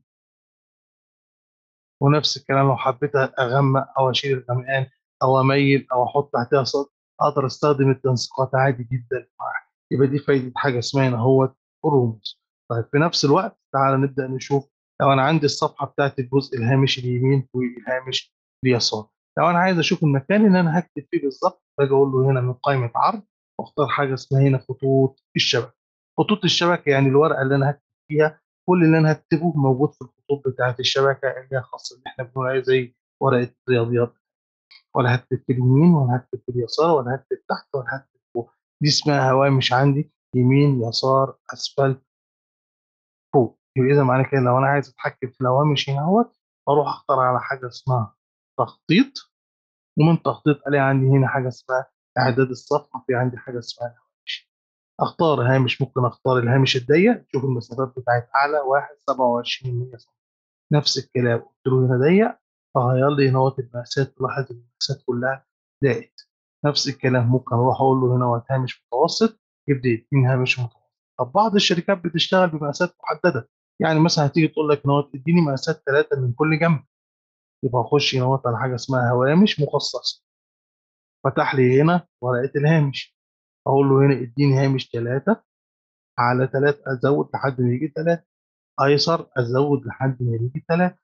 ونفس الكلام لو حبيت أغمّق أو أشيل الغمقان أو أميّل أو أحط تحتها سطر، أقدر أستخدم التنسيقات عادي جدًا معاها. يبقى دي فايدة حاجة اسمها هنا أهوّة الرموز. طيب في نفس الوقت تعالَ نبدأ نشوف لو أنا عندي الصفحة بتاعة الجزء الهامش اليمين والهامش اليسار، لو أنا عايز أشوف المكان اللي أنا هاكتب فيه بالضبط باجي أقول له هنا من قائمة عرض واختار حاجة اسمها هنا خطوط الشبكة. خطوط الشبكة يعني الورقة اللي أنا هاكتب فيها كل اللي أنا هاكتبه موجود في الخطوط بتاعة الشبكة اللي هي خاصة اللي إحنا بنقول عليها زي ورقة رياضيات. ولا هاكتب في اليمين ولا هاكتب في اليسار ولا هاكتب تحت ولا هاكتب فوق. دي اسمها هوامش عندي يمين، يسار، أسفل فوق. يبقى إذا معنى كده لو أنا عايز أتحكم في الهوامش هنا أهوّة باروح أختار على حاجة اسمها تخطيط ومن تخطيط ألاقي عندي هنا حاجة اسمها إعداد الصفحة، في عندي حاجة اسمها الهوامش. أختار هامش ممكن أختار الهامش الضيّق شوف المسافات بتاعة أعلى واحد 27 سم. نفس الكلام قُلت له هنا ضيّق فغيّر لي هنا أهوّة المقاسات تلاحظ المقاسات كلها ضاقت. نفس الكلام ممكن أروح أقول له هنا أهوّة هامش متوسط يبدأ يدّيني هامش متوسط. طب بعض الشركات بتشتغل بمقاسات محددة، يعني مثلًا هتيجي تقول لك هنا أهوّة ادّيني مقاسات 3 من كل جنب. يبقى أخش هنا أهوّة على حاجة اسمها هوامش مخصصة. فتح لي هنا ورقة الهامش. أقول له هنا ادّيني هامش 3 على 3 أزوّد لحد ما ييجي 3 أيسر أزوّد لحد ما ييجي 3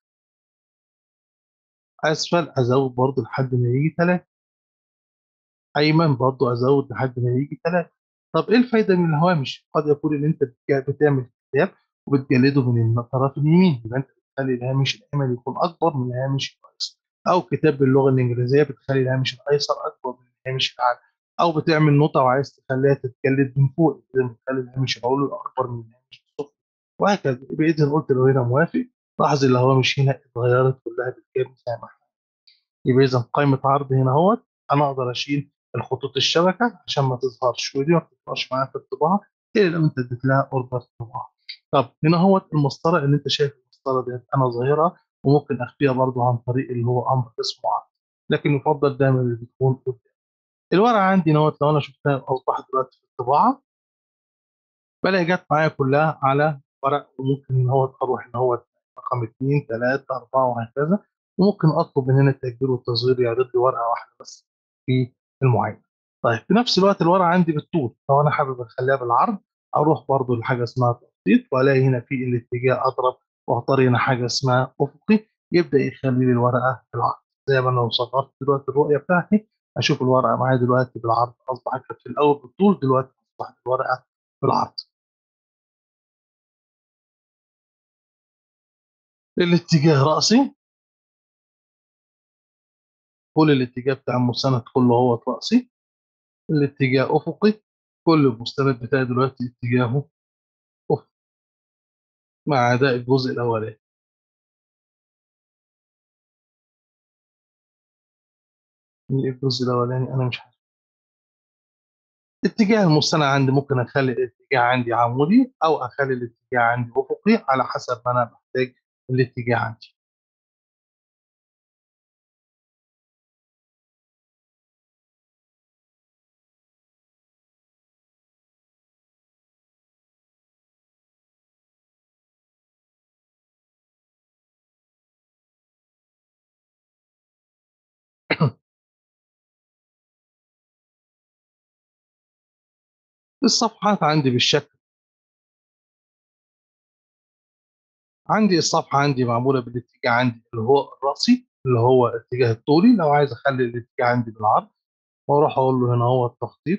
أسفل أزوّد برضه لحد ما ييجي 3 أيمن برضه أزوّد لحد ما ييجي 3 طب إيه الفايدة من الهوامش؟ قد يكون إن أنت بت بتعمل كتاب وبتجلده من الطرف اليمين، يبقى أنت بتخلّي الهامش الأيمن يكون أكبر من الهامش الأيسر، أو كتاب باللغة الإنجليزية بتخلّي الهامش الأيسر أكبر من الهامش الأعلى، أو بتعمل نوتة وعايز تخلّيها تتجلد من فوق، إذًا بتخلّي الهامش العلوي أكبر من الهامش السفلي، وهكذا. يبقى إذًا قُلت له هنا موافق، لاحظ الهوامش هنا اتغيّرت كلها بالكامل زي ما إحنا. يبقى إذًا قائمة عرض هنا أهوّة أنا أقدر أشيل الخطوط الشبكة عشان ما تظهرش، ودي ما بتظهرش معايا في الطباعة إلا لو أنت اديت لها order طباعة. طب هنا أهوّة المسطرة اللي أنت شايف المسطرة ديّة أنا ظاهرها وممكن أخفيها برضه عن طريق اللي هو أمر اسمه عرض، لكن يُفضّل دايمًا اللي بتكون قدام. الورقة عندي هنا أهوّة لو أنا شُفتها أصبحت دلوقتي في الطباعة بالاقي جات معايا كلها على ورق وممكن إن هو أروح إن هو رقم 2، 3، 4 وهكذا، وممكن أطلب من هنا التكبير والتصغير يعرض لي ورقة واحدة بس في المعاينة. طيب في نفس الوقت الورقة عندي بالطول، لو أنا حابب أخلّيها بالعرض أروح برضه لحاجة اسمها تخطيط وألاقي هنا في الاتجاه أضرب وأختار هنا حاجة اسمها أفقي يبدأ يخلّي لي الورقة بالعرض، زي ما أنا لو صغّرت دلوقتي الرؤية بتاعتي هاشوف الورقة معايا دلوقتي بالعرض أصبحت كانت في الأول بالطول دلوقتي أصبحت الورقة بالعرض. الاتجاه رأسي. كل الاتجاه بتاع المستند كله أهوّة رأسي. الاتجاه أفقي، كل المستند بتاعي دلوقتي اتجاهه أفقي. ما عدا الجزء الأولاني. إيه الجزء الأولاني؟ أنا مش عارف. اتجاه المستند عندي ممكن أخلّي الاتجاه عندي عمودي أو أخلّي الاتجاه عندي أفقي على حسب ما أنا محتاج الاتجاه عندي. الصفحات عندي بالشكل عندي الصفحة عندي معمولة بالاتجاه عندي اللي هو الرأسي، اللي هو الاتجاه الطولي، لو عايز أخلّي الاتجاه عندي بالعرض باروح أقول له هنا أهوّة تخطيط.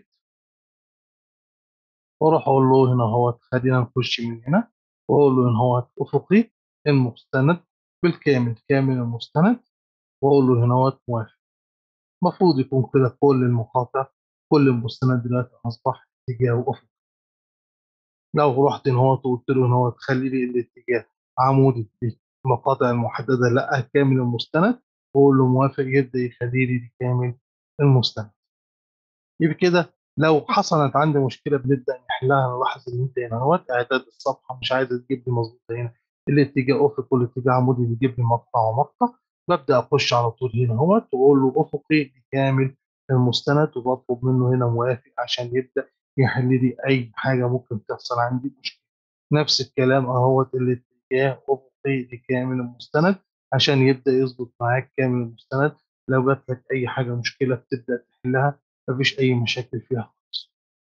وأروح أقول له هنا أهوّة خلّينا نخش من هنا، وأقول له هنا أهوّة أفقي المستند بالكامل، كامل المستند، وأقول له هنا أهوّة موافق. المفروض يكون كده كل المقاطع كل المستند دلوقتي أصبح اتجاهه أفقي. لو رُحت هنا أهوّة وقُلت له هنا أهوّة خلّي لي الاتجاه عمودي في المقاطع المحددة لأ كامل المستند، وأقول له موافق يبدأ يخلّي لي كامل المستند. يبقى كده لو حصلت عندي مشكلة بنبدأ نحلها نلاحظ إن أنت هنا أهوّة إعداد الصفحة مش عايزة تجيب لي مضبوطة هنا، الاتجاه أفقي والاتجاه عمودي بيجيب لي مقطع ومقطع، بابدأ أخش على طول هنا أهوّة وأقول له أفقي بكامل المستند وباطلب منه هنا موافق عشان يبدأ يحل لي أي حاجة ممكن تحصل عندي مشكلة. نفس الكلام أهوّة الاتجاه أفقي بكامل المستند عشان يبدأ يضبط معاك كامل المستند، لو جات لك أي حاجة مشكلة بتبدأ تحلها ما فيش أي مشاكل فيها خالص.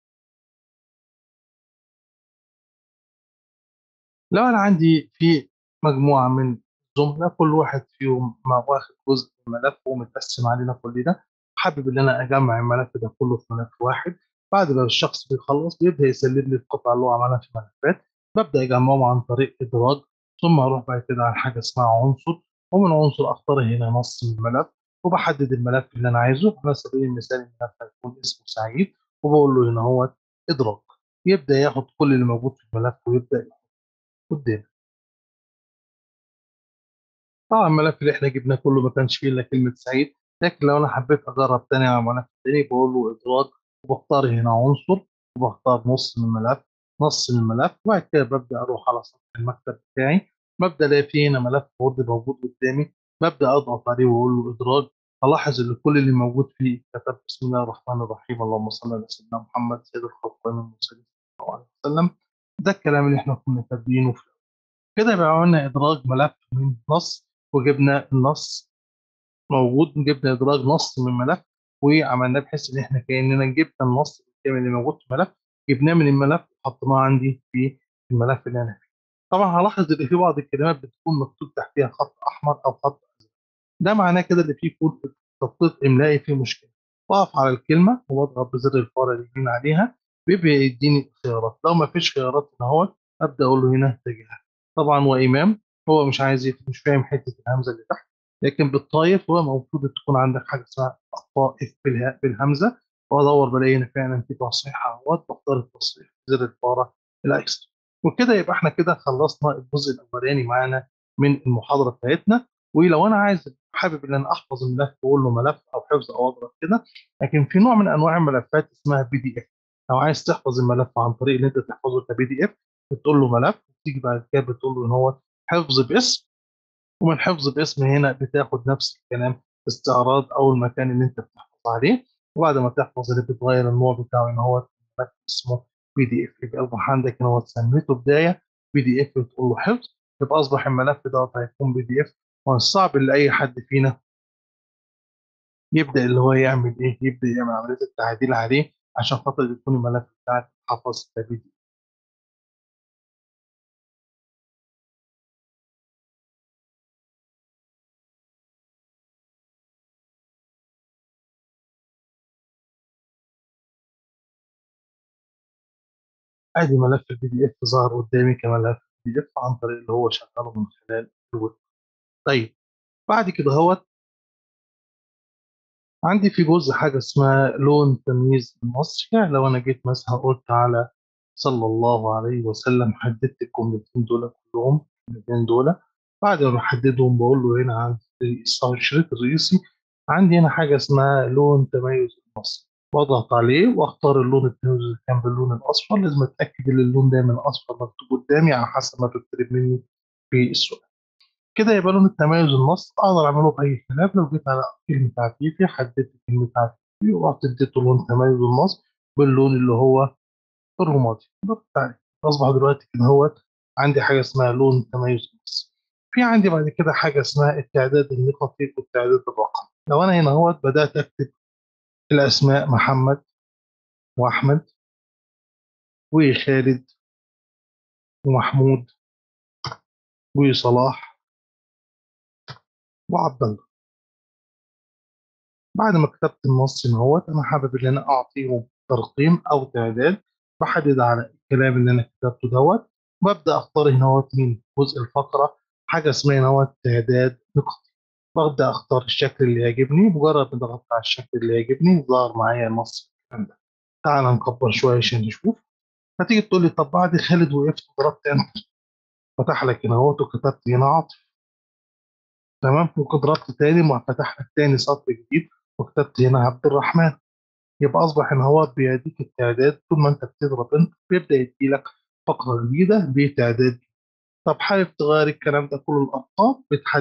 لو أنا عندي في مجموعة من زملا كل واحد فيهم م واخد جزء من الملف ومتقسم علينا كلنا، حابب إن أنا أجمّع الملف ده كله في ملف واحد، بعد ما الشخص بيخلّص بيبدأ يسلم لي القطع اللي هو عملها في ملفات، بابدأ أجمّعهم عن طريق إدراج، ثم أروح بعد كده على حاجة اسمها عنصر، ومن عنصر أختار هنا نص من الملف، وباحدد الملف اللي أنا عايزه، على سبيل المثال الملف هيكون اسمه سعيد، وباقول له هنا أهوّة إدراج، يبدأ ياخد كل اللي موجود في الملف ويبدأ قدّامي. طبعًا الملف اللي إحنا جبناه كله ما كانش فيه إلا كلمة سعيد، لكن لو أنا حبيت أجرّب تاني على ملف تاني باقول له إدراج، وباختار هنا عنصر، وباختار نُص من الملف، نص من الملف، وبعد كده بابدأ أروح على سطح المكتب بتاعي، بابدأ ألاقي في هنا ملف word موجود قدّامي، بابدأ أضغط عليه وأقول له إدراج، ألاحظ إن كل اللي موجود فيه كتبت بسم الله الرحمن الرحيم، اللهم صل على سيدنا محمد سيد الخلق وإمام المرسلين صلى الله عليه وسلم، ده الكلام اللي إحنا كنا كاتبينه في كده يبقى عملنا إدراج ملف من نص، وجبنا النص موجود، وجبنا إدراج نص من ملف، وعملناه بحيث إن إحنا كإننا جبنا النص الكامل اللي موجود في الملف، جبناه من الملف وحطيناه عندي في الملف اللي أنا فيه. طبعًا هالاحظ إن في بعض الكلمات بتكون مكتوب تحتيها خط أحمر أو خط أزرق، ده معناه كده إن في يكون تخطيط إملائي فيه مشكلة، باقف على الكلمة وباضغط بزر الفارة اليمين عليها، بيبدأ يدّيني خيارات، لو ما فيش خيارات هنا أهوّة أبدأ أقول له هنا اتجاه، طبعًا وإمام هو مش عايز يف مش فاهم حتّة الهمزة اللي تحت، لكن بالطايف هو المفروض تكون عندك حاجة اسمها الطائف بالهاء بالهمزة، وأدوّر بالاقي هنا فعلًا في تصحيح أهوّة، باختار التصحيح بزر الفارة الأيسر، وبكده يبقى إحنا كده خلّصنا الجزء الأولاني معانا من المحاضرة بتاعتنا، ولو أنا عايز حابب إن أنا أحفظ الملف وأقول له ملف أو حفظ أو أضغط كده، لكن في نوع من أنواع الملفات اسمها PDF لو عايز تحفظ الملف عن طريق إن أنت تحفظه كPDF بتقول له ملف، وتيجي بعد كده بتقول له إن هو حفظ باسم، ومن حفظ باسم هنا بتاخد نفس الكلام استعراض أو المكان اللي أنت بتحفظ عليه، وبعد ما تحفظ اللي بتغيّر النوع بتاعه إن هو ملف اسمه PDF يبقى أصبح عندك إن هو سميته بداية PDF وتقول له حفظ، يبقى أصبح الملف دوّة هيكون PDF ومن الصعب اللي أي حد فينا يبدأ اللي هو يعمل إيه، يبدأ يعمل عملية التعديل عليه عشان خاطر يكون الملف بتاعك اتحفظ كPDF. أدي ملف الPDF ظهر قدّامي كملف PDF عن طريق اللي هو شغّله من خلال الويب. طيب بعد كده أهوّة عندي في جزء حاجة اسمها لون تمييز النص، يعني لو أنا جيت مثلًا قُلت على صلى الله عليه وسلم حددت الجملتين دُولة كلّهم الكلمتين دُولة، بعد ما باحددهم باقول له هنا عند الشريط الرئيسي عندي هنا حاجة اسمها لون تميز النص، باضغط عليه واختار اللون التميز اللي كان باللون الأصفر، لازم أتأكد إن اللون دايمًا أصفر مكتوب قدّامي على حسب ما بيطلب مني في السؤال. كده يبقى لون التميز النص أقدر أعمله بأي خلاف، لو جيت على كلمة عفيفي حددت كلمة عفيفي ورُحت اديته لون تميز النص باللون اللي هو الرمادي، ضغطت عليه، أصبح دلوقتي كده أهوّة عندي حاجة اسمها لون تميز النص. في عندي بعد كده حاجة اسمها التعداد النقطي والتعداد الرقمي، لو أنا هنا أهوّة بدأت أكتب الأسماء محمد وأحمد وخالد ومحمود وصلاح وعبد الله. بعد ما كتبت النص هنا أهوّة أنا حابب إن أنا أعطيهم ترقيم أو تعداد، باحدد على الكلام اللي أنا كتبته دوّة، وابدأ أختار هنا أهوّة من جزء الفقرة حاجة اسمها هنا أهوّة تعداد نقطي، وابدأ أختار الشكل اللي يعجبني، مجرد ما ضغطت على الشكل اللي يعجبني ظهر معايا النص بالكلام ده. تعالَ نكبّر شوية عشان نشوف، هتيجي تقول لي طب بعد خالد وقفت وضغطت Enter فتح لك هنا أهوّة وكتبت هنا عاطف. تمام، ممكن ضغطت تاني ما فتح لك تاني سطر جديد وكتبت هنا عبد الرحمن، يبقى أصبح إن هو بيديك التعداد طول ما أنت بتضغط Enter بيبدأ يدّي لك فقرة جديدة بتعداد، طب حابب تغيّر الكلام ده كلّه الأرقام بتحدد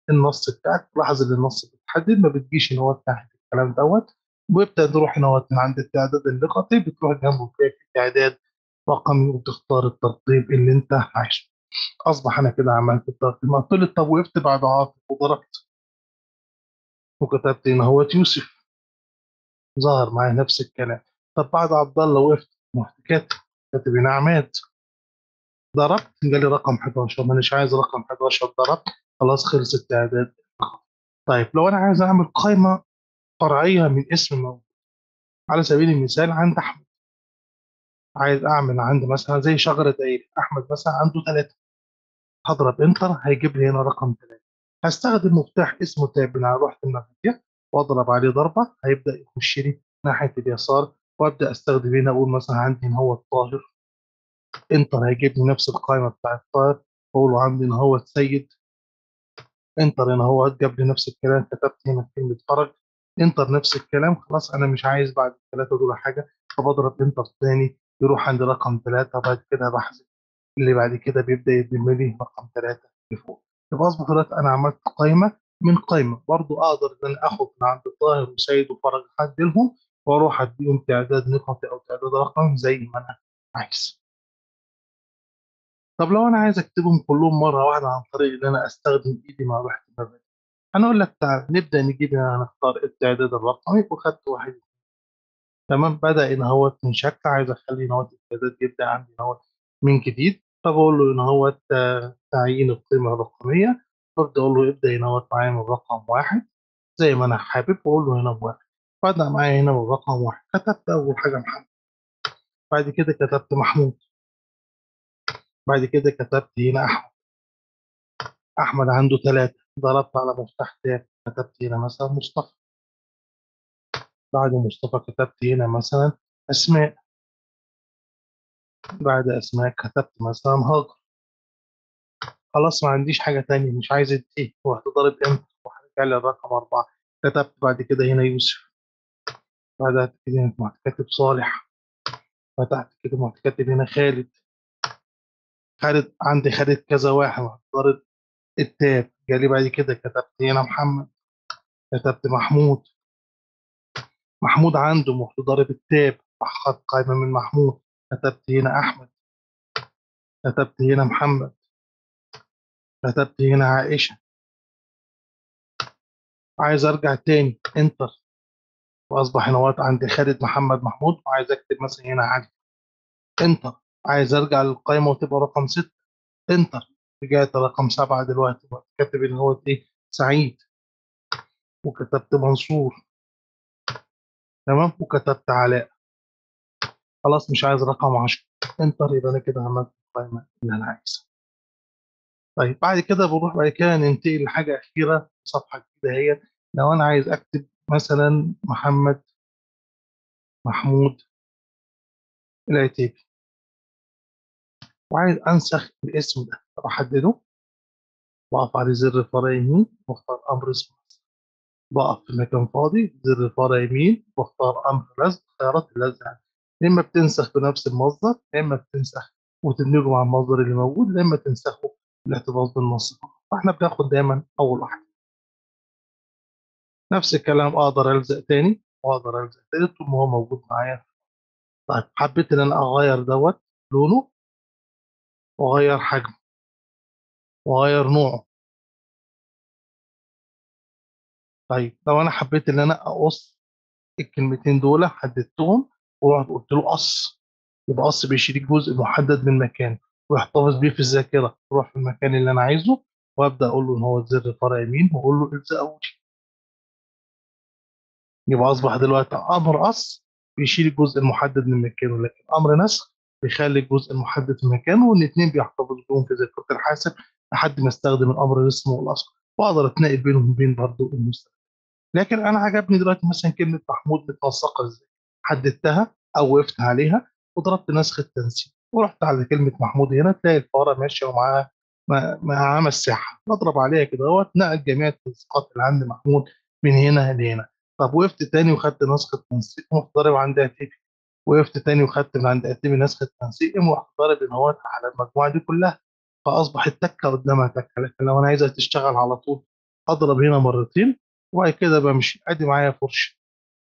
النص بتاعك تلاحظ ان النص بيتحدد ما بتجيش ان هو تحت الكلام دوت ويبدا تروح ان هو من عند التعداد اللغتي بتروح جنبه تلاقي في تعداد رقمي وتختار الترتيب اللي انت عايزه اصبح انا كده عملت الترتيب ما قلت لي طب وقفت بعد عاطف وضربت وكتبت هنا هو يوسف ظهر معايا نفس الكلام طب بعد عبد الله وقفت رحت كاتب كاتب هنا عماد ضربت جالي رقم 11 مانيش عايز رقم 11 ضربت خلاص خلص التعداد طيب لو انا عايز اعمل قائمه فرعيه من اسم موجود على سبيل المثال عند احمد عايز اعمل عندي مثلا زي شجره عيل احمد مثلا عنده ثلاثه هضرب انتر هيجيب لي هنا رقم ثلاثه هستخدم مفتاح اسمه تاب من على لوحه المفاتيح واضرب عليه ضربه هيبدا يخش لي ناحيه اليسار وابدا استخدم هنا اقول مثلا عندي ان هو الطاهر انتر هيجيب لي نفس القائمه بتاع الطاهر واقول له عندي ان هو السيد انتر هنا هو جاب لي نفس الكلام كتبت هنا كلمه فرج انتر نفس الكلام خلاص انا مش عايز بعد الثلاثه دول حاجه فبضرب انتر تاني يروح عند رقم ثلاثه بعد كده بحذف اللي بعد كده بيبدا يدم لي رقم ثلاثه لفوق يبقى اصبح دلوقتي انا عملت قائمه من قائمه برضو اقدر ان انا اخد من عند طاهر وسيد وفرج اعدلهم واروح اديهم تعداد نقطي او تعداد رقم زي ما انا عايز طب لو انا عايز اكتبهم كلهم مره واحده عن طريق ان انا استخدم ايدي مع لوحه المبادئ انا اقول لك تعال نبدا نجيب هنا نختار التعداد الرقمي وخدت واحد تمام بدا ان هو من شكل عايز اخلي ان هو التعداد يبدا عندي ان هو من جديد فبقول له ان هو تعيين القيمه الرقميه ببدا اقول له ابدا ان هو معايا من رقم واحد زي ما انا حابب واقول له هنا بواحد بدا معايا هنا من رقم واحد كتبت اول حاجه محمد بعد كده كتبت محمود بعد كده كتبت هنا احمد احمد عنده ثلاثه ضربت على مفتاح تاب كتبت هنا مثلا مصطفى بعد مصطفى كتبت هنا مثلا اسماء بعد اسماء كتبت مثلا هاجر خلاص ما عنديش حاجه تانية مش عايز ايه رحت ضارب انت وهرجع لي الرقم اربعه كتبت بعد كده هنا يوسف بعد كده هنا رحت كاتب صالح فتحت كده رحت كاتب هنا خالد خالد عندي خالد كذا واحد رحت ضارب التاب جالي بعد كده كتبت هنا محمد كتبت محمود محمود عنده رحت ضارب التاب راح خد قائمه من محمود كتبت هنا احمد كتبت هنا محمد كتبت هنا عائشه عايز ارجع تاني انتر واصبح هنا وقت عندي خالد محمد محمود وعايز اكتب مثلا هنا علي انتر عايز ارجع للقائمه وتبقى رقم ستة انتر رجعت رقم سبعة دلوقتي كاتب اللي هو ايه سعيد وكتبت منصور تمام وكتبت علاء خلاص مش عايز رقم 10 انتر يبقى انا كده عملت القائمه اللي انا عايزها طيب بعد كده بنروح بعد كده ننتقل لحاجه اخيره صفحه جديده هي لو انا عايز اكتب مثلا محمد محمود العتيبي وعايز انسخ الاسم ده بحدده بقف على زر فرع يمين واختار امر اسم بقف في مكان فاضي زر فرع يمين واختار امر لزق خيارات اللزق يعني يا اما بتنسخ بنفس المصدر يا اما بتنسخ وتدمجه مع المصدر اللي موجود يا اما تنسخه بالاحتفاظ بالنص فاحنا بناخد دايما اول واحده نفس الكلام اقدر الزق تاني واقدر الزق تالت طول ما هو موجود معايا طيب حبيت ان انا اغير دوت لونه واغير حجمه واغير نوعه طيب لو انا حبيت ان انا اقص الكلمتين دول حددتهم ورحت قلت له قص يبقى قص بيشيل جزء محدد من مكان ويحتفظ بيه في الذاكره يروح في المكان اللي انا عايزه وابدا اقول له ان هو زر فرع يمين واقول له الزقه يبقى اصبح دلوقتي امر قص بيشيل الجزء المحدد من مكانه لكن امر نسخ بيخلي الجزء المحدد في مكانه والاثنين بيحتفظ بيهم في ذاكره الحاسب لحد ما استخدم الامر الاسم والاصل واقدر اتنقل بينهم وبين برضه المستخدم لكن انا عجبني دلوقتي مثلا كلمه محمود متنسقه ازاي حددتها او وقفت عليها وضربت نسخ التنسيق ورحت على كلمه محمود هنا تلاقي الفاره ماشيه ومعاها معاها مساحه بضرب عليها كده اهوت نقل جميع التنسيقات اللي عند محمود من هنا لهنا طب وقفت تاني وخدت نسخه تنسيق ورحت ضارب عند اعتبي وقفت تاني وخدت من عند اعتبي نسخه تنسيق ورحت ضارب ان هو على المجموعه دي كلها فاصبح التكه قدامها تكه لكن لو انا عايزها تشتغل على طول أضرب هنا مرتين وبعد كده بامشي، أدي معايا فرشة.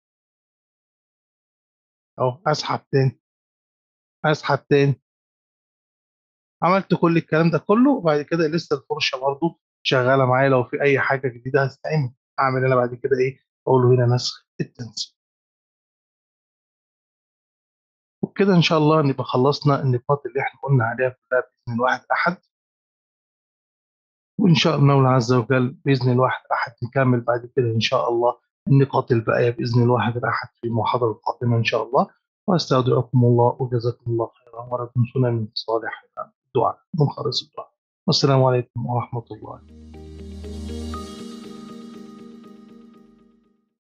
أهو أسحب تاني. أسحب تاني. عملت كل الكلام ده كله وبعد كده لسه الفرشة برضه شغالة معايا لو في أي حاجة جديدة هتتعمل، أعمل أنا بعد كده إيه، أقول له هنا نسخ التنسيق. وبكده إن شاء الله نبقى خلّصنا النقاط اللي إحنا قُلنا عليها كلّها بإذن الواحد أحد. وإن شاء المولى عز وجل بإذن الواحد أحد نكمّل بعد كده إن شاء الله النقاط الباقية بإذن الواحد الأحد في المحاضرة القادمة إن شاء الله، وأستودعكم الله وجزاكم الله خيرًا ولكم سنن صالح الدعاء من خالص الدعاء. والسلام عليكم ورحمة الله.